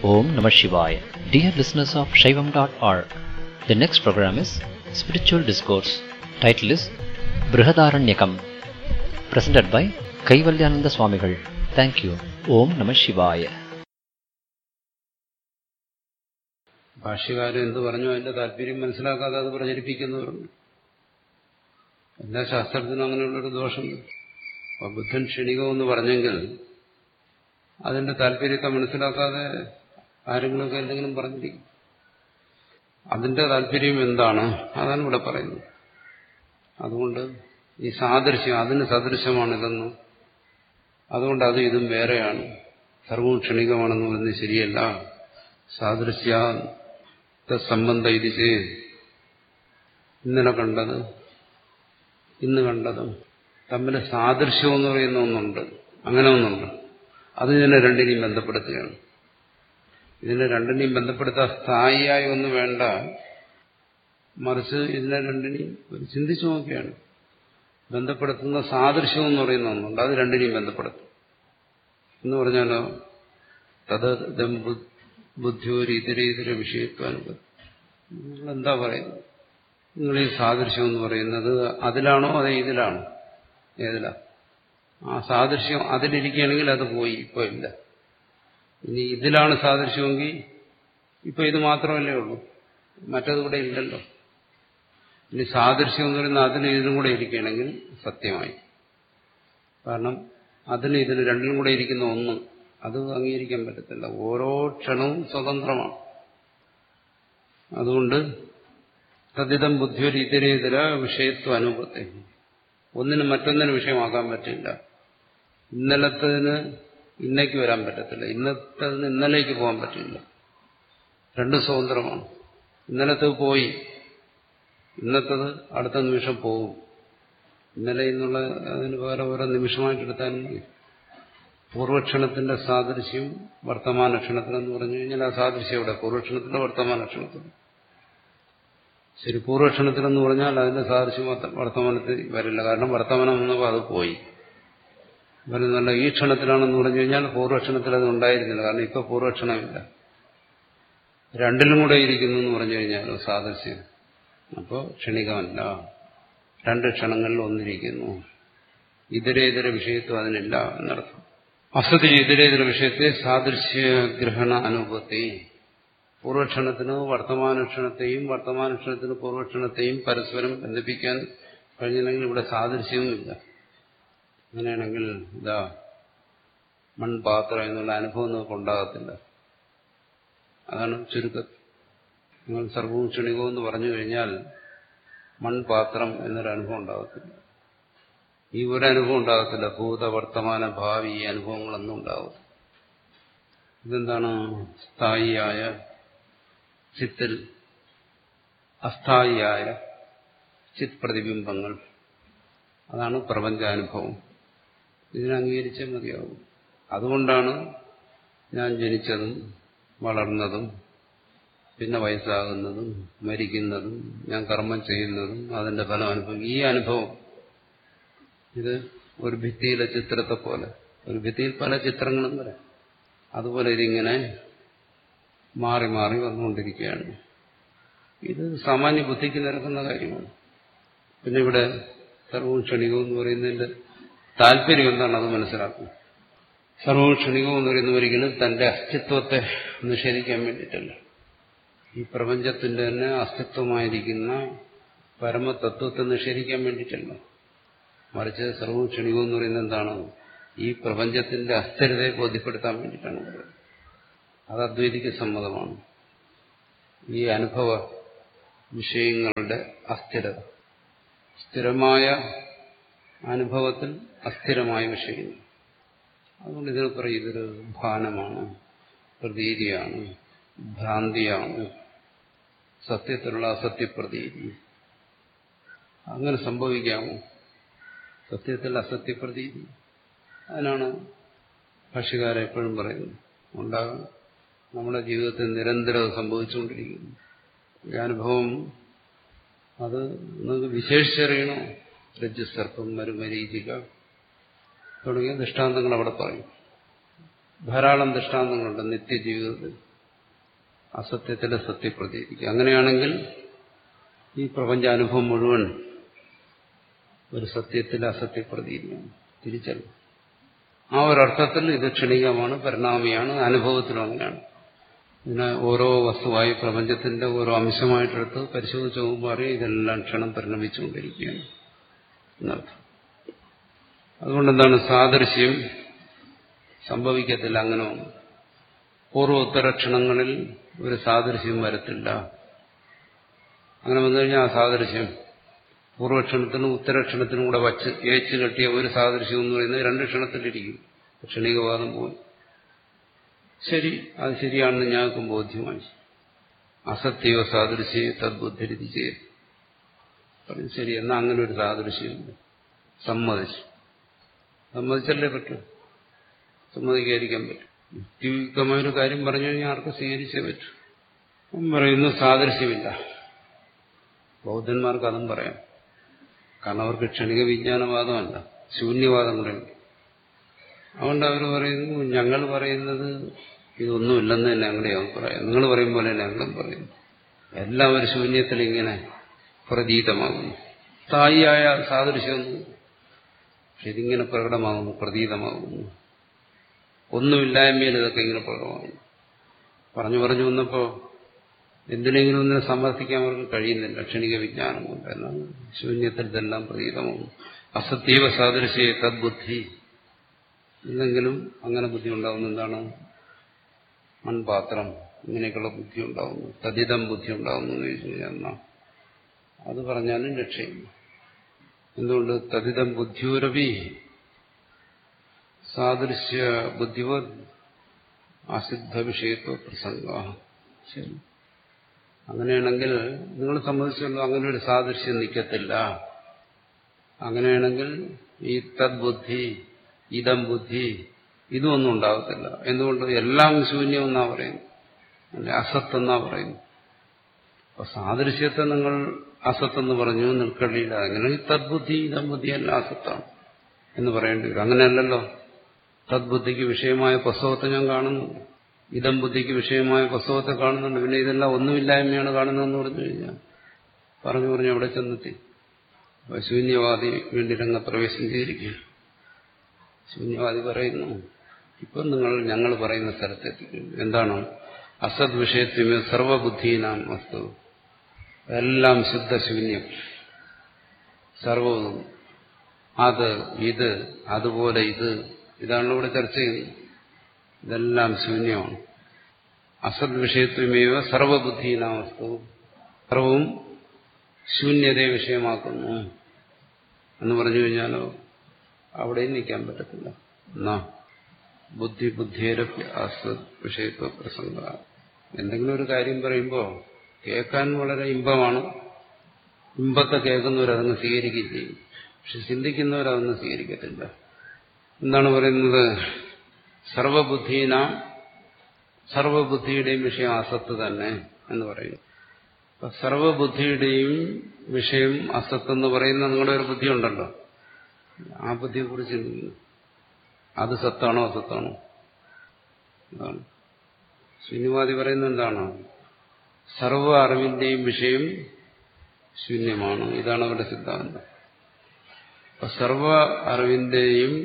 Om Namah Shivaya. Dear listeners of Shaivam.org, the next program is Spiritual Discourse. Title is Brihadaranyakam. Presented by Kaivalyananda Swamigal. Thank you. Om Namah Shivaya. ഭാഷ്യകാരൻ എന്ത് പറഞ്ഞു അതിന്റെ താല്പര്യം മനസ്സിലാക്കാതെ അത് പ്രചരിപ്പിക്കുന്നവരുണ്ട് എല്ലാ ശാസ്ത്രത്തിനും അങ്ങനെയുള്ളൊരു ദോഷമുണ്ട് അപ്പൊ ബുദ്ധൻ ക്ഷണികമെന്ന് പറഞ്ഞെങ്കിൽ അതിന്റെ താല്പര്യത്തെ മനസ്സിലാക്കാതെ ആരെങ്കിലുമൊക്കെ എന്തെങ്കിലും പറഞ്ഞിരിക്കും അതിന്റെ താല്പര്യം എന്താണ് അതാണ് ഇവിടെ പറയുന്നത് അതുകൊണ്ട് ഈ സാദൃശ്യം അതിന് സദൃശമാണിതെന്നും അതുകൊണ്ട് അത് ഇതും വേറെയാണ് സർവവും ക്ഷണികമാണെന്ന് പറയുന്നത് ശരിയല്ല സാദൃശ്യ സംബന്ധ ഇതിച്ച് ഇന്നലെ കണ്ടത് ഇന്ന് കണ്ടതും തമ്മിൽ സാദൃശ്യം എന്ന് പറയുന്ന ഒന്നുണ്ട് അങ്ങനെ ഒന്നുണ്ട് അത് ഇതിനെ രണ്ടിനെയും ബന്ധപ്പെടുത്തുകയാണ് ഇതിനെ രണ്ടിനെയും ബന്ധപ്പെടുത്താൻ സ്ഥായിയായി ഒന്നും വേണ്ട മറിച്ച് ഇതിനെ രണ്ടിനെയും ഒരു ചിന്തിച്ചു നോക്കിയാണ് ബന്ധപ്പെടുത്തുന്ന സാദൃശ്യം എന്ന് പറയുന്ന ഒന്നുണ്ട് അത് രണ്ടിനെയും ബന്ധപ്പെടുത്തും എന്ന് പറഞ്ഞാലോ തത് ബുദ്ധിയോര് ഇതരേതര വിഷയത്വാനുഭവം നിങ്ങൾ എന്താ പറയുന്നത് നിങ്ങൾ ഈ സാദൃശ്യം എന്ന് പറയുന്നത് അതിലാണോ അതേ ഇതിലാണോ ഏതിലാ ആ സാദൃശ്യം അതിലിരിക്കുകയാണെങ്കിൽ അത് പോയി ഇപ്പൊ ഇല്ല ഇനി ഇതിലാണ് സാദൃശ്യമെങ്കിൽ ഇപ്പൊ ഇത് മാത്രമല്ലേ ഉള്ളൂ മറ്റത് ഇവിടെ ഇല്ലല്ലോ ഇനി സാദൃശ്യം എന്ന് പറയുന്നത് അതിന് ഇതിനും കൂടെ ഇരിക്കുകയാണെങ്കിൽ സത്യമായി കാരണം അതിന് ഇതിന് രണ്ടിനും കൂടെ ഇരിക്കുന്ന ഒന്ന് അത് അംഗീകരിക്കാൻ പറ്റത്തില്ല ഓരോ ക്ഷണവും സ്വതന്ത്രമാണ് അതുകൊണ്ട് തദ്ധിതം ബുദ്ധിയൊരു ഇതരേതര വിഷയത്വ അനുഭവത്തെ ഒന്നിന് മറ്റൊന്നിന് വിഷയമാക്കാൻ പറ്റില്ല ഇന്നലത്തതിന് ഇന്നേക്ക് വരാൻ പറ്റത്തില്ല ഇന്നത്തതിന് ഇന്നലേക്ക് പോകാൻ പറ്റില്ല രണ്ടും സ്വതന്ത്രമാണ് ഇന്നലത്തത് പോയി ഇന്നത്തത് അടുത്ത നിമിഷം പോകും ഇന്നലെ എന്നുള്ള അതിന് വേറെ ഓരോ നിമിഷമായിട്ട് എടുത്താലും മതി പൂർവക്ഷണത്തിന്റെ സാദൃശ്യം വർത്തമാന ക്ഷണത്തിനെന്ന് പറഞ്ഞു കഴിഞ്ഞാൽ ആ സാദൃശ്യം ഇവിടെ പൂർവക്ഷണത്തിന്റെ വർത്തമാന ക്ഷണത്തിൽ ശരി പൂർവക്ഷണത്തിലെന്ന് പറഞ്ഞാൽ അതിന്റെ സാദൃശ്യം വർത്തമാനത്തിൽ വരില്ല കാരണം വർത്തമാനം വന്നപ്പോൾ അത് പോയി വരുന്നല്ല ഈ ക്ഷണത്തിലാണെന്ന് പറഞ്ഞു കഴിഞ്ഞാൽ പൂർവക്ഷണത്തിൽ അത് ഉണ്ടായിരുന്നില്ല കാരണം ഇപ്പൊ പൂർവക്ഷണമില്ല രണ്ടിലും കൂടെ ഇരിക്കുന്നു എന്ന് പറഞ്ഞു കഴിഞ്ഞാൽ സാദൃശ്യം അപ്പോൾ ക്ഷണികമല്ല രണ്ട് ക്ഷണങ്ങളിൽ ഒന്നിരിക്കുന്നു ഇതരേതര വിഷയത്വം അതിനില്ല എന്നർത്ഥം അസതി ഇതരേതര വിഷയത്തെ സാദൃശ്യഗ്രഹണ അനുഭവത്തെ പൂർവക്ഷണത്തിന് വർത്തമാനക്ഷണത്തെയും വർത്തമാനക്ഷണത്തിന് പൂർവക്ഷണത്തെയും പരസ്പരം ബന്ധിപ്പിക്കാൻ കഴിഞ്ഞില്ലെങ്കിൽ ഇവിടെ സാദൃശ്യവുമില്ല അങ്ങനെയാണെങ്കിൽ ഇതാ മൺപാത്രം എന്നുള്ള അനുഭവം നമുക്ക് ഉണ്ടാകത്തില്ല അതാണ് ചുരുക്കത്തിൽ നിങ്ങൾ സർവവും ക്ഷണികവും എന്ന് പറഞ്ഞു കഴിഞ്ഞാൽ മൺപാത്രം എന്നൊരു അനുഭവം ഉണ്ടാകത്തില്ല ഈ ഒരു അനുഭവം ഉണ്ടാകത്തില്ല ഭൂത വർത്തമാന ഭാവി ഈ അനുഭവങ്ങളൊന്നും ഉണ്ടാകും ഇതെന്താണ് സ്ഥായിയായ ചിത്തിൽ അസ്ഥായിയായ ചിത് പ്രതിബിംബങ്ങൾ അതാണ് പ്രപഞ്ചാനുഭവം ഇതിനെ അംഗീകരിച്ചേ മതിയാവും അതുകൊണ്ടാണ് ഞാൻ ജനിച്ചതും വളർന്നതും പിന്നെ വയസ്സാകുന്നതും മരിക്കുന്നതും ഞാൻ കർമ്മം ചെയ്യുന്നതും അതിന്റെ ഫലം അനുഭവം ഈ അനുഭവം ഇത് ഒരു ഭിത്തിയിലെ ചിത്രത്തെ പോലെ ഒരു ഭിത്തിയിൽ പല ചിത്രങ്ങളും വരാം അതുപോലെ ഇതിങ്ങനെ മാറി മാറി വന്നുകൊണ്ടിരിക്കുകയാണ് ഇത് സാമാന്യ ബുദ്ധിക്ക് നിരക്കുന്ന കാര്യമാണ് പിന്നെ ഇവിടെ സർവവും ക്ഷണികവും എന്ന് പറയുന്നതിന്റെ താല്പര്യം എന്താണ് അത് മനസ്സിലാക്കും സർവവും ക്ഷണികവും എന്ന് പറയുന്ന ഒരിക്കലും തന്റെ അസ്തിത്വത്തെ നിഷേധിക്കാൻ വേണ്ടിയിട്ടല്ല ഈ പ്രപഞ്ചത്തിന്റെ തന്നെ അസ്തിത്വമായിരിക്കുന്ന പരമതത്വത്തെ നിഷേധിക്കാൻ വേണ്ടിയിട്ടല്ല മറിച്ച് സർവവും ക്ഷണികവും എന്ന് പറയുന്നത് എന്താണ് ഈ പ്രപഞ്ചത്തിന്റെ അസ്ഥിരതയെ ബോധ്യപ്പെടുത്താൻ വേണ്ടിയിട്ടാണ് പറയുന്നത് അത് അദ്വൈതിക്ക് സമ്മതമാണ് ഈ അനുഭവ വിഷയങ്ങളുടെ അസ്ഥിരത സ്ഥിരമായ അനുഭവത്തിൽ അസ്ഥിരമായ വിഷയങ്ങൾ അതുകൊണ്ട് ഇതിന് പറയും ഇതൊരു ഭാനമാണ് പ്രതീതിയാണ് ഭ്രാന്തിയാണ് സത്യത്തിലുള്ള അസത്യപ്രതീതി അങ്ങനെ സംഭവിക്കാമോ സത്യത്തിൽ അസത്യപ്രതീതി അതിനാണ് ഭാഷകാരെ എപ്പോഴും പറയുന്നത് ഉണ്ടാകും നമ്മുടെ ജീവിതത്തിൽ നിരന്തരം സംഭവിച്ചുകൊണ്ടിരിക്കുന്നു ഈ അനുഭവം അത് നിങ്ങൾക്ക് വിശേഷിച്ചറിയണോ രജ്ജുസർപ്പം മരുമരീചിക തുടങ്ങിയ ദൃഷ്ടാന്തങ്ങൾ അവിടെ പറയും ധാരാളം ദൃഷ്ടാന്തങ്ങളുണ്ട് നിത്യജീവിതത്തിൽ അസത്യത്തിലെ സത്യപ്രതീതിക്കുക അങ്ങനെയാണെങ്കിൽ ഈ പ്രപഞ്ചാനുഭവം മുഴുവൻ ഒരു സത്യത്തിലെ അസത്യപ്രതീതിയാണ് തിരിച്ചല്ല ആ ഒരർത്ഥത്തിൽ ഇത് ക്ഷണികമാണ് പരിണാമിയാണ് അനുഭവത്തിലും അങ്ങനെയാണ് ഇതിനെ ഓരോ വസ്തുവായി പ്രപഞ്ചത്തിന്റെ ഓരോ അംശമായിട്ടെടുത്ത് പരിശോധിച്ച് നോക്കുമ്പോൾ അറിയാം ഇതെല്ലാം ക്ഷണം പരിണമിച്ചുകൊണ്ടിരിക്കുകയാണ് എന്നർത്ഥം അതുകൊണ്ട് എന്താണ് സാദൃശ്യം സംഭവിക്കത്തില്ല അങ്ങനെ ഒന്നും പൂർവോത്തര ക്ഷണങ്ങളിൽ ഒരു സാദൃശ്യം വരത്തില്ല അങ്ങനെ വന്നു കഴിഞ്ഞാൽ ആ സാദൃശ്യം പൂർവക്ഷണത്തിനും ഉത്തരക്ഷണത്തിനും കൂടെ വച്ച് ഏച്ച് കെട്ടിയ ഒരു സാദൃശ്യം എന്ന് പറയുന്നത് രണ്ട് ക്ഷണത്തിലിരിക്കും ക്ഷണികവാദം പോയി ശരി അത് ശരിയാണെന്ന് ഞങ്ങൾക്കും ബോധ്യമായി അസത്യവ സാദൃശ്യ തദ്ബുദ്ധരിതി ചെയ്ത് പറഞ്ഞു ശരി എന്നാ അങ്ങനെ ഒരു സാദൃശ്യമുണ്ട് സമ്മതിച്ചു സമ്മതിച്ചല്ലേ പറ്റൂ സമ്മതിക്കാതിരിക്കാൻ പറ്റും യുക്തിയുക്തമായൊരു കാര്യം പറഞ്ഞു കഴിഞ്ഞാൽ ആർക്ക് സ്വീകരിച്ചേ പറ്റൂ അവൻ പറയുന്നു സാദൃശ്യമില്ല ബൗദ്ധന്മാർക്ക് അതും പറയാം കാരണം അവർക്ക് ക്ഷണിക വിജ്ഞാനവാദമല്ല ശൂന്യവാദം കൂടെയുണ്ട് അതുകൊണ്ട് അവർ പറയുന്നു ഞങ്ങൾ പറയുന്നത് ഇതൊന്നുമില്ലെന്ന് തന്നെ ഞങ്ങളുടെ അഭിപ്രായം നിങ്ങൾ പറയും പോലെ തന്നെ ഞങ്ങളും പറയുന്നു എല്ലാം ഒരു ശൂന്യത്തിൽ ഇങ്ങനെ പ്രതീതമാകുന്നു സ്ഥായിയായ സാദൃശ്യമൊന്നും പക്ഷെ ഇതിങ്ങനെ പ്രകടമാകുന്നു പ്രതീതമാകുന്നു ഒന്നുമില്ലായ്മയിൽ ഇതൊക്കെ ഇങ്ങനെ പ്രകടമാകുന്നു പറഞ്ഞു പറഞ്ഞു വന്നപ്പോൾ എന്തിനെങ്കിലും ഒന്നിനെ സമർത്ഥിക്കാൻ അവർക്ക് കഴിയുന്നില്ല ക്ഷണിക വിജ്ഞാനം കൊണ്ട് എന്നാൽ ശൂന്യത്തിൽ ഇതെല്ലാം പ്രതീതമാകുന്നു അസത്യവ സാദൃശ്യ തദ്ബുദ്ധി ഇല്ലെങ്കിലും അങ്ങനെ ബുദ്ധി ഉണ്ടാകുന്ന എന്താണ് മൺപാത്രം ഇങ്ങനെയൊക്കെയുള്ള ബുദ്ധി ഉണ്ടാകുന്നു തതിതം ബുദ്ധി ഉണ്ടാകുന്നു എന്ന് ചോദിച്ചു കഴിഞ്ഞാൽ എന്നാ അത് പറഞ്ഞാലും രക്ഷയില്ല എന്തുകൊണ്ട് തതിതം ബുദ്ധിയോരവി സാദൃശ്യ ബുദ്ധിവ അസിദ്ധ വിഷയത്വ പ്രസംഗ ശരി അങ്ങനെയാണെങ്കിൽ നിങ്ങൾ സംബന്ധിച്ചുള്ള അങ്ങനെ ഒരു സാദൃശ്യം നിൽക്കത്തില്ല അങ്ങനെയാണെങ്കിൽ ഈ തദ്ബുദ്ധി ഇതം ബുദ്ധി ഇതൊന്നും ഉണ്ടാകത്തില്ല എന്തുകൊണ്ട് എല്ലാം ശൂന്യം എന്നാ പറയുന്നു അല്ലെ അസത്ത് എന്നാ പറയുന്നു അപ്പൊ സാദൃശ്യത്തെ നിങ്ങൾ അസത്തെന്ന് പറഞ്ഞു നിൽക്കള്ളിയില്ല അങ്ങനെ ഈ തദ്ബുദ്ധി ഇതം ബുദ്ധി എല്ലാം അസത്താണ് എന്ന് പറയേണ്ടി വരും അങ്ങനെയല്ലല്ലോ തദ്ബുദ്ധിക്ക് വിഷയമായ പുസ്തകത്തെ ഞാൻ കാണുന്നു ഇതം ബുദ്ധിക്ക് വിഷയമായ പുസ്തകത്തെ കാണുന്നുണ്ട് പിന്നെ ഇതെല്ലാം ഒന്നുമില്ലായ്മയാണ് കാണുന്നതെന്ന് പറഞ്ഞു കഴിഞ്ഞാൽ പറഞ്ഞു പറഞ്ഞു അവിടെ ചെന്നെത്തി അപ്പൊ ശൂന്യവാദി വേണ്ടി രംഗപ്രവേശം ചെയ്തിരിക്കുകയാണ് ശൂന്യവാദി പറയുന്നു ഇപ്പം നിങ്ങൾ ഞങ്ങൾ പറയുന്ന സ്ഥലത്തെത്തിക്കുന്നു എന്താണ് അസത് വിഷയത്തിന് സർവബുദ്ധീനാം വസ്തു എല്ലാം ശുദ്ധശൂന്യം സർവവും അത് ഇത് അതുപോലെ ഇത് ഇതാണല്ലോ ഇവിടെ ചർച്ച ചെയ്യുന്നത് ഇതെല്ലാം ശൂന്യമാണ് അസത് വിഷയത്വമേവ സർവബുദ്ധീനാം വസ്തു സർവവും ശൂന്യതയെ വിഷയമാക്കുന്നു എന്ന് പറഞ്ഞു കഴിഞ്ഞാലോ അവിടെയും നിൽക്കാൻ പറ്റത്തില്ല എന്നാ ബുദ്ധി ബുദ്ധിയരപ്പി അസത് വിഷയത്വ പ്രസംഗ എന്തെങ്കിലും ഒരു കാര്യം പറയുമ്പോൾ കേൾക്കാൻ വളരെ ഇമ്പമാണ് ഇമ്പത്തെ കേൾക്കുന്നവരതൊന്ന് സ്വീകരിക്കുകയും ചെയ്യും പക്ഷെ ചിന്തിക്കുന്നവരതൊന്നും സ്വീകരിക്കത്തില്ല എന്താണ് പറയുന്നത് സർവബുദ്ധീന സർവബുദ്ധിയുടെയും വിഷയം അസത്ത് തന്നെ എന്ന് പറയുന്നു അപ്പൊ സർവബുദ്ധിയുടെയും വിഷയം അസത്ത് എന്ന് പറയുന്ന നിങ്ങളുടെ ഒരു ബുദ്ധി ഉണ്ടല്ലോ ആ ബുദ്ധിയെ കുറിച്ച് ചിന്തിക്കുന്നു അത് സത്താണോ അസത്താണോ എന്താണ് ശൂന്യവാദി പറയുന്നത് എന്താണ് സർവ അറിവിന്റെയും വിഷയം ശൂന്യമാണ് ഇതാണ് അവരുടെ സിദ്ധാന്തം അപ്പൊ സർവ അറിവിന്റെയും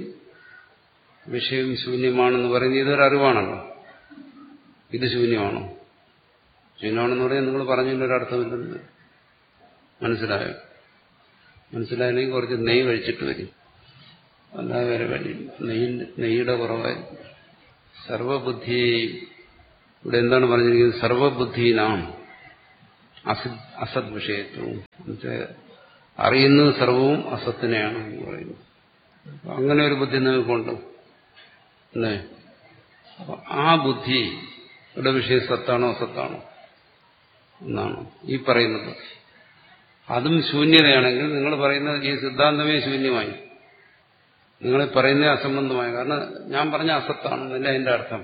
വിഷയം ശൂന്യമാണെന്ന് പറയുന്നത് ഇതൊരു അറിവാണല്ലോ ഇത് ശൂന്യമാണോ ശൂന്യമാണെന്ന് പറയാൻ നിങ്ങൾ പറഞ്ഞതിലൊരർത്ഥമില്ലെന്ന് മനസ്സിലായോ മനസ്സിലായില്ലെങ്കിൽ കുറച്ച് നെയ്യ് കഴിച്ചിട്ട് വരും അല്ലാതെ വേറെ വഴിയില്ല നെയ്യ് നെയ്യുടെ കുറവായിരിക്കും സർവബുദ്ധി ഇവിടെ എന്താണ് പറഞ്ഞിരിക്കുന്നത് സർവബുദ്ധീനാം അസത് അസത് വിഷയത്വവും എന്നുവെച്ചാൽ അറിയുന്നത് സർവവും അസത്തിനെയാണ് എന്ന് പറയുന്നു അങ്ങനെ ഒരു ബുദ്ധി നിങ്ങൾക്കുണ്ട് അല്ലേ അപ്പൊ ആ ബുദ്ധിയുടെ വിഷയം സത്താണോ അസത്താണോ എന്നാണ് ഈ പറയുന്ന ബുദ്ധി അതും ശൂന്യതയാണെങ്കിൽ നിങ്ങൾ പറയുന്ന ഈ സിദ്ധാന്തമേ ശൂന്യമായി നിങ്ങൾ പറയുന്ന അസംബന്ധമായി കാരണം ഞാൻ പറഞ്ഞ അസത്താണെന്നല്ല അതിന്റെ അർത്ഥം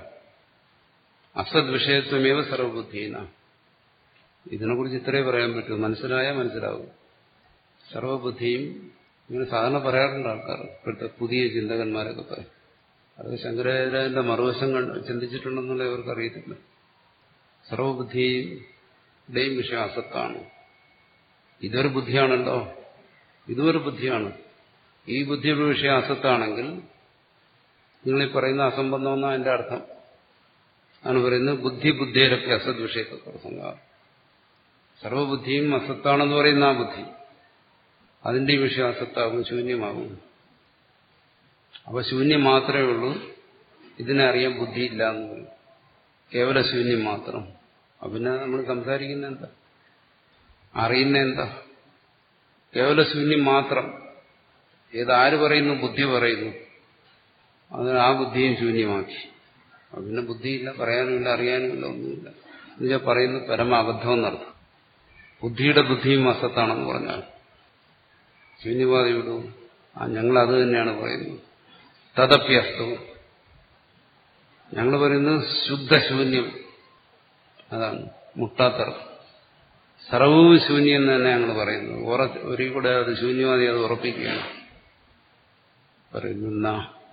അസത് വിഷയത്വമേവ സർവബുദ്ധീന ഇതിനെക്കുറിച്ച് ഇത്രേ പറയാൻ പറ്റൂ മനസ്സിലായാൽ മനസ്സിലാവും സർവബുദ്ധിയും ഇങ്ങനെ സാധാരണ പറയാറുണ്ട് ആൾക്കാർ ഇപ്പോഴത്തെ പുതിയ ചിന്തകന്മാരൊക്കെ പറയും അത് ശങ്കരാചാര്യന്റെ മറുവശം കണ്ട് ചിന്തിച്ചിട്ടുണ്ടെന്നുള്ള ഇവർക്ക് അറിയത്തില്ല സർവബുദ്ധിയുടെയും വിഷയം അസത്താണ് ഇതൊരു ബുദ്ധിയാണല്ലോ ഇതൊരു ബുദ്ധിയാണ് ഈ ബുദ്ധിയുടെ വിഷയം അസത്താണെങ്കിൽ നിങ്ങളീ പറയുന്ന അസംബന്ധമെന്നാണ് എൻ്റെ അർത്ഥം ആണ് പറയുന്നത് ബുദ്ധി ബുദ്ധിയിലൊക്കെ അസത് വിഷയത്തെ പ്രസംഗം സർവബുദ്ധിയും അസത്താണെന്ന് പറയുന്ന ആ ബുദ്ധി അതിന്റെ ഈ വിഷയം അസത്താകും ശൂന്യമാകും അപ്പൊ ശൂന്യം മാത്രമേ ഉള്ളൂ ഇതിനെ അറിയാൻ ബുദ്ധിയില്ല എന്ന് പറയും കേവല ശൂന്യം മാത്രം അപ്പൊ പിന്നെ നമ്മൾ സംസാരിക്കുന്ന എന്താ അറിയുന്ന എന്താ കേവല ശൂന്യം മാത്രം ഏതാര് പറയുന്നു ബുദ്ധി പറയുന്നു അതിന് ആ ബുദ്ധിയും ശൂന്യമാക്കി അപ്പൊ പിന്നെ ബുദ്ധിയില്ല പറയാനുമില്ല അറിയാനുമില്ല ഒന്നുമില്ല എന്നുവെച്ചാൽ പറയുന്നത് പരമാബദ്ധം എന്നർത്ഥം ബുദ്ധിയുടെ ബുദ്ധിയും അസത്താണെന്ന് പറഞ്ഞാൽ ശൂന്യവാദിയോട് ആ ഞങ്ങൾ അത് തന്നെയാണ് പറയുന്നത് തദപ്യസ്തു ഞങ്ങൾ പറയുന്നത് ശുദ്ധശൂന്യം അതാണ് മുട്ടാത്തർക്കം സർവവും ശൂന്യം എന്ന് തന്നെ ഞങ്ങൾ പറയുന്നത് ഒരു കൂടെ അത് ശൂന്യവാദി അത് ഉറപ്പിക്കുകയാണ് പറയുന്ന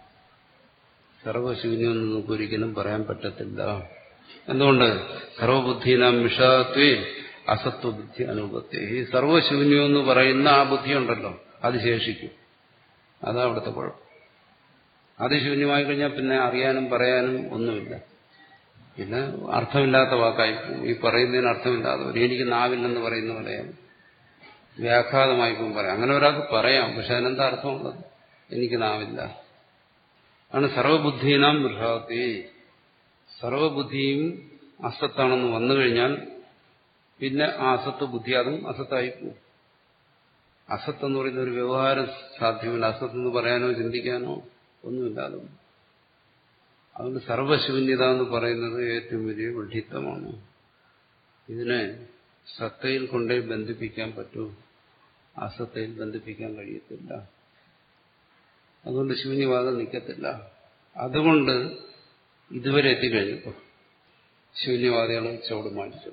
സർവശൂന്യം എന്ന് നമുക്ക് ഒരിക്കലും പറയാൻ പറ്റത്തില്ല എന്തുകൊണ്ട് സർവബുദ്ധീനാം വിഷാത്വേ അസത്വബുദ്ധി അനുപത്തി ഈ സർവശൂന്യം എന്ന് പറയുന്ന ആ ബുദ്ധി ഉണ്ടല്ലോ അത് ശേഷിക്കും അതാ അവിടുത്തെ കുഴപ്പം അത് ശൂന്യമായി കഴിഞ്ഞാൽ പിന്നെ അറിയാനും പറയാനും ഒന്നുമില്ല പിന്നെ അർത്ഥമില്ലാത്ത വാക്കായി ഈ പറയുന്നതിന് അർത്ഥമില്ലാതെ ഒരു എനിക്ക് നാവില്ലെന്ന് പറയുന്ന പറയാം വ്യാഘാതമായി പോകും പറയാം അങ്ങനെ ഒരാൾക്ക് പറയാം പക്ഷെ അതിനെന്താ അർത്ഥമുള്ളത് എനിക്ക് നാവില്ല ആണ് സർവബുദ്ധീനാം ബൃഹാത്തി സർവബുദ്ധിയും അസത്താണെന്ന് വന്നു കഴിഞ്ഞാൽ പിന്നെ ആ അസത്ത് ബുദ്ധി അതും അസത്തായി പോകും അസത്ത് എന്ന് പറയുന്ന ഒരു വ്യവഹാരം സാധ്യമല്ല അസത്ത് എന്ന് പറയാനോ ചിന്തിക്കാനോ ഒന്നുമില്ലാതെ അതുകൊണ്ട് സർവശൂന്യത എന്ന് പറയുന്നത് ഏറ്റവും വലിയ വിഡിത്തമാണ് ഇതിനെ സത്തയിൽ കൊണ്ടേ ബന്ധിപ്പിക്കാൻ പറ്റൂ അസത്തയിൽ ബന്ധിപ്പിക്കാൻ കഴിയത്തില്ല അതുകൊണ്ട് ശൂന്യവാദം നിൽക്കത്തില്ല അതുകൊണ്ട് ഇതുവരെ എത്തിക്കഴിഞ്ഞപ്പോൾ ശൂന്യവാദികൾ ചുവട് മാറ്റി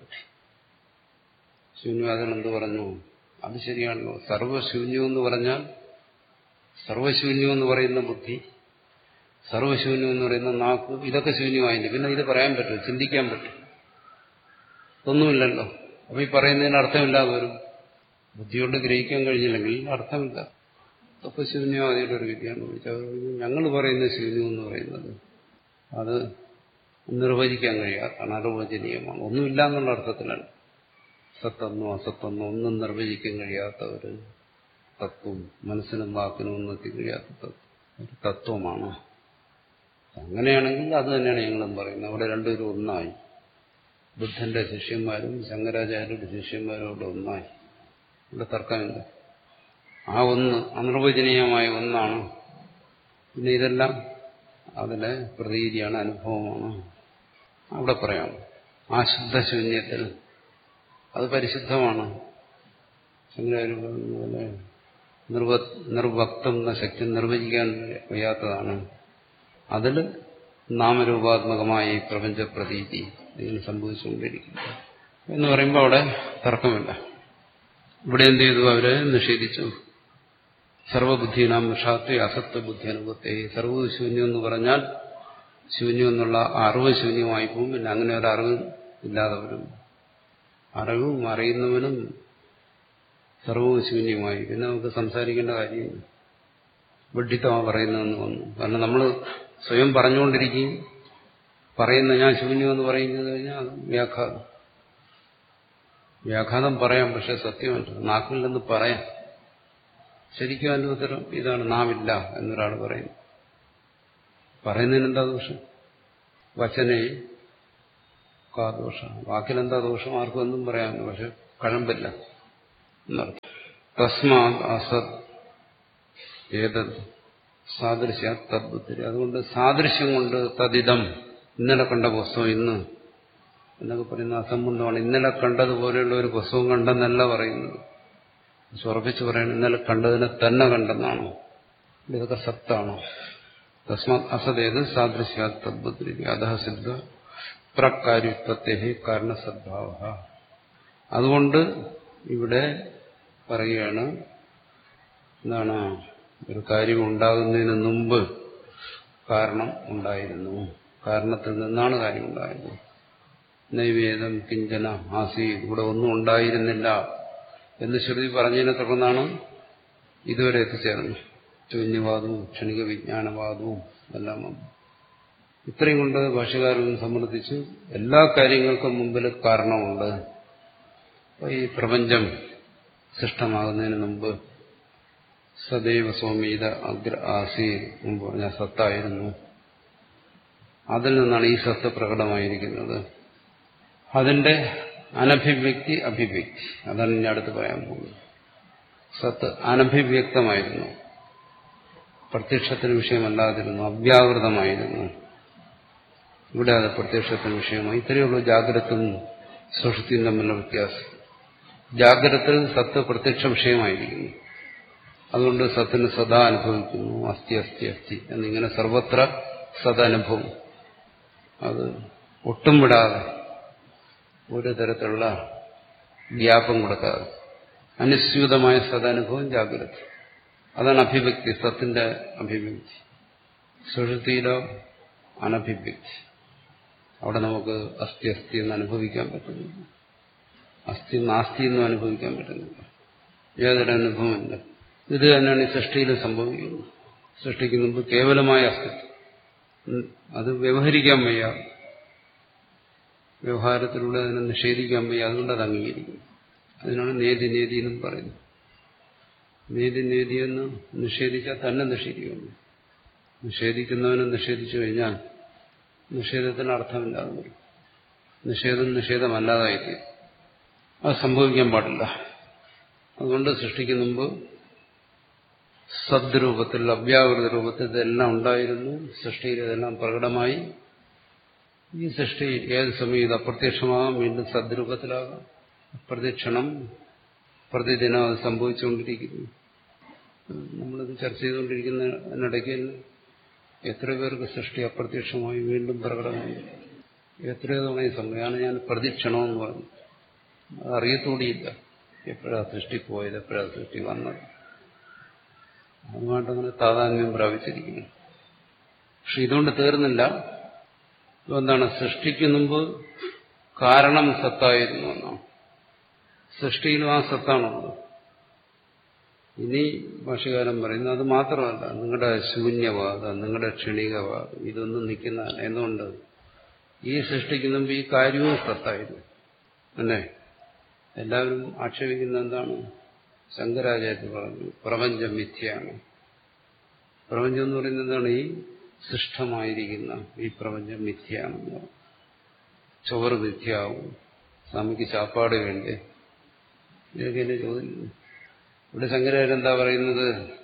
ശൂന്യവാദികൾ എന്ത് പറഞ്ഞു അത് ശരിയാണല്ലോ സർവശൂന്യം എന്ന് പറഞ്ഞാൽ സർവശൂന്യം എന്ന് പറയുന്ന ബുദ്ധി സർവശൂന്യം എന്ന് പറയുന്ന നാക്ക് ഇതൊക്കെ ശൂന്യമായില്ല പിന്നെ ഇത് പറയാൻ പറ്റും ചിന്തിക്കാൻ പറ്റും ഒന്നുമില്ലല്ലോ അപ്പൊ ഈ പറയുന്നതിന് അർത്ഥമില്ലാതെ വരും ബുദ്ധി കൊണ്ട് ഗ്രഹിക്കാൻ കഴിഞ്ഞില്ലെങ്കിൽ അർത്ഥമില്ല അപ്പൊ ശൂന്യവാദിയുടെ ഒരു വിദ്യയാണ് ഞങ്ങൾ പറയുന്ന ശൂന്യം എന്ന് പറയുന്നത് അത് നിർവചിക്കാൻ കഴിയാത്താണ് അനിർവചനീയമാണ് ഒന്നുമില്ല എന്നുള്ള അർത്ഥത്തിലാണ് സത്തെന്നോ അസത്തെന്നോ ഒന്നും നിർവചിക്കാൻ കഴിയാത്ത ഒരു തത്വം മനസ്സിനും വാക്കിനും ഒന്നും എത്തി കഴിയാത്ത ഒരു തത്വമാണ് അങ്ങനെയാണെങ്കിൽ അത് തന്നെയാണ് ഞങ്ങളും പറയുന്നത് അവിടെ രണ്ടുപേരും ഒന്നായി ബുദ്ധന്റെ ശിഷ്യന്മാരും ശങ്കരാചാര്യരുടെ ശിഷ്യന്മാരും അവിടെ ഒന്നായി ഇവിടെ തർക്കമില്ല ആ ഒന്ന് അനിർവചനീയമായ ഒന്നാണ് പിന്നെ ഇതെല്ലാം അതിലെ പ്രതീതിയാണ് അനുഭവമാണ് അവിടെ പറയാം ആ ശുദ്ധശൂന്യത്തിൽ അത് പരിശുദ്ധമാണ് ശങ്കരാചാര്യ നിർവ നിർവക്തം എന്ന ശക്തി നിർവചിക്കാൻ വയ്യാത്തതാണ് അതിൽ നാമരൂപാത്മകമായ ഈ പ്രപഞ്ച പ്രതീതി ഇതിന് സംഭവിച്ചുകൊണ്ടിരിക്കുന്നു എന്ന് പറയുമ്പോൾ അവിടെ തർക്കമില്ല ഇവിടെ എന്ത് ചെയ്തു അവരെ നിഷേധിച്ചു സർവബുദ്ധീനാം വിഷാത്തെ അസത്വ ബുദ്ധി അനുഭവത്തെ സർവ്വ ശൂന്യം എന്ന് പറഞ്ഞാൽ ശൂന്യം എന്നുള്ള അറിവ് ശൂന്യമായി പോകും പിന്നെ അങ്ങനെ ഒരു അറിവ് ഇല്ലാതെ വരും അറിവും അറിയുന്നവനും സർവവും ശൂന്യമായി പിന്നെ നമുക്ക് സംസാരിക്കേണ്ട കാര്യം വിഡ്ഢിത്തമാണ് പറയുന്നതെന്ന് വന്നു കാരണം നമ്മൾ സ്വയം പറഞ്ഞുകൊണ്ടിരിക്കുകയും പറയുന്ന ഞാൻ ശൂന്യം എന്ന് പറയുന്നത് കഴിഞ്ഞാൽ അത് വ്യാഘാതം വ്യാഘാതം പറയാം പക്ഷെ സത്യമല്ല നാക്കിൽ നിന്ന് പറയാം ശരിക്കും അതിന്റെ ഉത്തരം ഇതാണ് നാവില്ല എന്നൊരാൾ പറയുന്നു പറയുന്നതിന് എന്താ ദോഷം വചനെ കാ ദോഷം വാക്കിലെന്താ ദോഷം ആർക്കും ഒന്നും പറയാമില്ല പക്ഷെ കഴമ്പില്ല എന്നർത്ഥം തസ്മാ അസത് ഏതത് സാദൃശ്യ തദ്ബുദ്ധി അതുകൊണ്ട് സാദൃശ്യം കൊണ്ട് തദിതം ഇന്നലെ കണ്ട പുസ്തകം ഇന്ന് എന്നൊക്കെ പറയുന്ന അസംബന്ധമാണ് ഇന്നലെ കണ്ടതുപോലെയുള്ള ഒരു പുസ്തകം കണ്ടെന്നല്ല പറയുന്നത് ഉറപ്പിച്ച് പറയണം ഇന്നലെ കണ്ടതിനെ തന്നെ കണ്ടെന്നാണോ ഇതൊക്കെ സത്താണോ തസ്മാത് അസതേത് സാദൃശ്യ തദ്ബുദ്ധി അധ സിദ്ധ പ്രകാര്യുത്പത്തേ കാരണസദ്ഭാവ അതുകൊണ്ട് ഇവിടെ പറയുകയാണ് എന്താണ് ഒരു കാര്യം ഉണ്ടാകുന്നതിന് മുമ്പ് കാരണം ഉണ്ടായിരുന്നു കാരണത്തിൽ നിന്നാണ് കാര്യം ഉണ്ടായത് നൈവേദം കിഞ്ചന ആസി ഇവിടെ ഒന്നും ഉണ്ടായിരുന്നില്ല എന്ന് ശ്രുതി പറഞ്ഞതിനെ തുടർന്നാണ് ഇതുവരെ എത്തിച്ചേർന്നത് ശൂന്യവാദവും ക്ഷണിക വിജ്ഞാനവാദവും എല്ലാം വന്നു ഇത്രയും കൊണ്ട് ഭാഷകാരൻ സംബന്ധിച്ച് എല്ലാ കാര്യങ്ങൾക്കും മുമ്പിൽ കാരണമുണ്ട് ഈ പ്രപഞ്ചം സൃഷ്ടമാകുന്നതിന് മുമ്പ് സദൈവ സ്വാമീത അഗ്ര ആസി മുമ്പ് പറഞ്ഞ സത്തായിരുന്നു അതിൽ നിന്നാണ് ഈ സത്ത് പ്രകടമായിരിക്കുന്നത് അതിന്റെ അനഭിവ്യക്തി അഭിവ്യക്തി അതാണ് ഇനി അടുത്ത് പറയാൻ പോകുന്നത് സത്ത് അനഭിവ്യക്തമായിരുന്നു പ്രത്യക്ഷത്തിന് വിഷയമല്ലാതിരുന്നു അവ്യാവൃതമായിരുന്നു ഇവിടെ അത് പ്രത്യക്ഷത്തിന് വിഷയമായി ഇത്രയുള്ളൂ ജാഗ്രതും സുഷുതിയും തമ്മിലുള്ള വ്യത്യാസം ജാഗ്രതത്തിൽ സത്ത് പ്രത്യക്ഷ വിഷയമായിരിക്കുന്നു അതുകൊണ്ട് സത്തിന് സദാ അനുഭവിക്കുന്നു അസ്ഥി അസ്ഥി അസ്ഥി എന്നിങ്ങനെ സർവത്ര സദാനുഭവം അത് ഒട്ടും വിടാതെ ഒരു തരത്തിലുള്ള വ്യാപം കൊടുക്കാതെ അനുസ്യൂതമായ സദാനുഭവം ജാഗ്രത അതാണ് അഭിവ്യക്തി സത്തിന്റെ അഭിവ്യക്തി സുഷുതിയിലോ അനഭിവ്യക്തി അവിടെ നമുക്ക് അസ്ഥി അസ്ഥി എന്ന് അനുഭവിക്കാൻ പറ്റുന്നില്ല അസ്ഥി നാസ്തി എന്നും അനുഭവിക്കാൻ പറ്റുന്നില്ല യാതൊരു അനുഭവമില്ല ഇത് തന്നെയാണ് ഈ സൃഷ്ടിയിൽ സംഭവിക്കുന്നത് സൃഷ്ടിക്ക് മുമ്പ് കേവലമായ അസ്തിത്വം അത് വ്യവഹരിക്കാൻ വയ്യ വ്യവഹാരത്തിലൂടെ അതിനെ നിഷേധിക്കാൻ വയ്യ അതുകൊണ്ട് അത് അംഗീകരിക്കും അതിനാണ് നേതി നേതി എന്നും പറയുന്നത് നേതി നേതി എന്ന് നിഷേധിച്ചാൽ തന്നെ നിഷേധിക്കുന്നു നിഷേധിക്കുന്നവനെ നിഷേധിച്ചു കഴിഞ്ഞാൽ നിഷേധത്തിന് അർത്ഥമില്ലാതെ വരും നിഷേധം നിഷേധമല്ലാതായിത്തീരും അത് സംഭവിക്കാൻ പാടില്ല അതുകൊണ്ട് സൃഷ്ടിക്കുന്ന മുമ്പ് സദ്രൂപത്തിൽ അവ്യാകൃത രൂപത്തിൽ ഇതെല്ലാം ഉണ്ടായിരുന്നു സൃഷ്ടിയിൽ ഇതെല്ലാം പ്രകടമായി ഈ സൃഷ്ടി ഏത് സമയം ഇത് അപ്രത്യക്ഷമാകാം വീണ്ടും സദ്രൂപത്തിലാകാം പ്രദക്ഷിണം പ്രതിദിനം അത് സംഭവിച്ചുകൊണ്ടിരിക്കുന്നു നമ്മളിത് ചർച്ച ചെയ്തുകൊണ്ടിരിക്കുന്നതിനിടയ്ക്ക് എത്ര പേർക്ക് സൃഷ്ടി അപ്രത്യക്ഷമായി വീണ്ടും പ്രകടമായി എത്രയോ തവണ ഈ സമയമാണ് ഞാൻ പ്രദക്ഷിണമെന്ന് പറഞ്ഞു അത് അറിയത്തോടിയില്ല എപ്പോഴാണ് സൃഷ്ടി പോയത് എപ്പോഴാണ് സൃഷ്ടി വന്നത് അതുമായിട്ടങ്ങനെ താതാത്മ്യം പ്രാപിച്ചിരിക്കുന്നു പക്ഷെ ഇതുകൊണ്ട് തീർന്നില്ല എന്താണ് സൃഷ്ടിക്ക് മുമ്പ് കാരണം സത്തായിരുന്നു എന്നാണ് സൃഷ്ടിയിലും ആ സത്താണുള്ളത് ഇനി ഭാഷകാരൻ പറയുന്നത് അത് മാത്രമല്ല നിങ്ങളുടെ ശൂന്യവാദം നിങ്ങളുടെ ക്ഷണികവാദം ഇതൊന്നും നിൽക്കുന്നതല്ല എന്തുകൊണ്ട് ഈ സൃഷ്ടിക്ക് മുമ്പ് ഈ കാര്യവും സത്തായിരുന്നു അല്ലേ എല്ലാവരും ആക്ഷേപിക്കുന്ന എന്താണ് ശങ്കരാചാര്യ പറഞ്ഞു പ്രപഞ്ചം മിഥ്യയാണ് പ്രപഞ്ചം എന്ന് പറയുന്നത് എന്താണ് ഈ സൃഷ്ടമായിരിക്കുന്ന ഈ പ്രപഞ്ചം മിഥ്യയാണെന്ന് പറഞ്ഞു ചോറ് മിഥ്യാവും സ്വാമിക്ക് ചാപ്പാട് വേണ്ടേ ഇതൊക്കെ എന്നെ ചോദിക്കുന്നു ഇവിടെ ശങ്കരാചാര്യ എന്താ പറയുന്നത്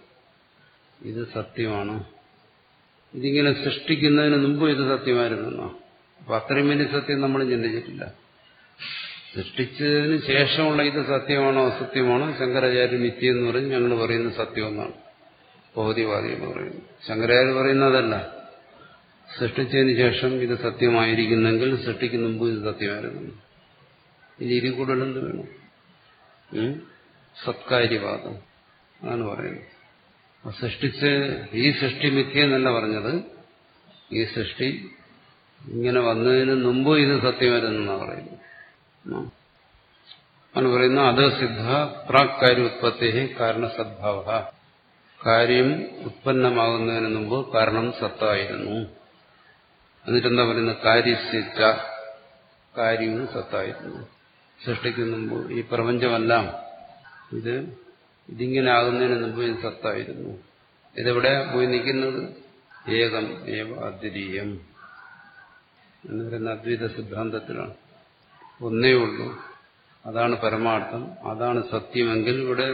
ഇത് സത്യമാണ് ഇതിങ്ങനെ സൃഷ്ടിക്കുന്നതിന് മുമ്പ് ഇത് സത്യമായിരുന്നോ അപ്പൊ അത്രയും വലിയ സത്യം നമ്മൾ ചിന്തിച്ചിട്ടില്ല സൃഷ്ടിച്ചതിന് ശേഷമുള്ള ഇത് സത്യമാണോ അസത്യമാണോ ശങ്കരാചാര്യ മിഥ്യ എന്ന് പറഞ്ഞ് ഞങ്ങൾ പറയുന്ന സത്യമെന്നാണ് ഭൗതികവാദികൾ പറയുന്നത് ശങ്കരാചാര്യ പറയുന്നതല്ല സൃഷ്ടിച്ചതിന് ശേഷം ഇത് സത്യമായിരിക്കുന്നെങ്കിൽ സൃഷ്ടിക്ക് മുമ്പ് ഇത് സത്യമായിരുന്നു ഇനി ഇതിൽ കൂടുതൽ എന്ത് വേണം സത്കാര്യവാദം അതാണ് പറയുന്നത് സൃഷ്ടിച്ച് ഈ സൃഷ്ടി മിഥ്യ എന്നല്ല പറഞ്ഞത് ഈ സൃഷ്ടി ഇങ്ങനെ വന്നതിന് മുമ്പ് ഇത് സത്യമായിരുന്നെന്നാണ് പറയുന്നത് ആണ് പറയുന്ന അത് സിദ്ധ പ്രാക് കാര്യ ഉത്പത്തി കാരണ സദ്ഭാവ കാര്യം ഉത്പന്നമാകുന്നതിന് മുമ്പ് കാരണം സത്തായിരുന്നു എന്നിട്ടെന്താ പറയുന്നത് കാര്യസിച്ച കാര്യവും സത്തായിരുന്നു സൃഷ്ടിക്കുന്ന മുമ്പ് ഈ പ്രപഞ്ചമെല്ലാം ഇത് ഇതിങ്ങനെ ആകുന്നതിന് മുമ്പ് ഇത് സത്തായിരുന്നു ഇതെവിടെ പോയി നിൽക്കുന്നത് ഏകം ഏവ അദ്വിതീയം എന്ന് പറയുന്ന അദ്വൈത സിദ്ധാന്തത്തിലാണ് ഒന്നേ ഉള്ളൂ അതാണ് പരമാർത്ഥം അതാണ് സത്യമെങ്കിൽ ഇവിടെ